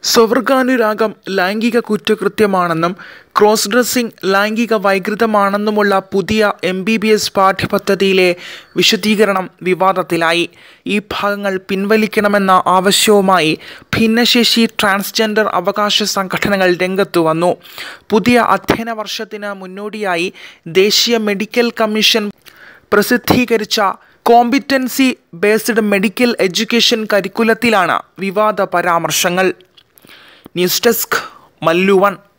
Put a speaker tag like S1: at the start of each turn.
S1: സ്വവർഗാനുരാഗം ലൈംഗിക കുറ്റകൃത്യമാണെന്നും cross dressing ലൈംഗിക വൈകൃതമാണെന്നുമുള്ള പുതിയ എം ബി ബി എസ് പാഠ്യപദ്ധതിയിലെ വിശദീകരണം വിവാദത്തിലായി ഈ ഭാഗങ്ങൾ പിൻവലിക്കണമെന്ന ആവശ്യവുമായി ഭിന്നശേഷി ട്രാൻസ്ജെൻഡർ അവകാശ സംഘടനകൾ രംഗത്തു വന്നു പുതിയ അധ്യയന വർഷത്തിന് മുന്നോടിയായി ദേശീയ മെഡിക്കൽ കമ്മീഷൻ പ്രസിദ്ധീകരിച്ച കോമ്പിറ്റൻസി ബേസ്ഡ് മെഡിക്കൽ എഡ്യൂക്കേഷൻ കരിക്കുലത്തിലാണ് വിവാദ പരാമർശങ്ങൾ ന്യൂസ് ഡെസ്ക് മല്ലു വൺ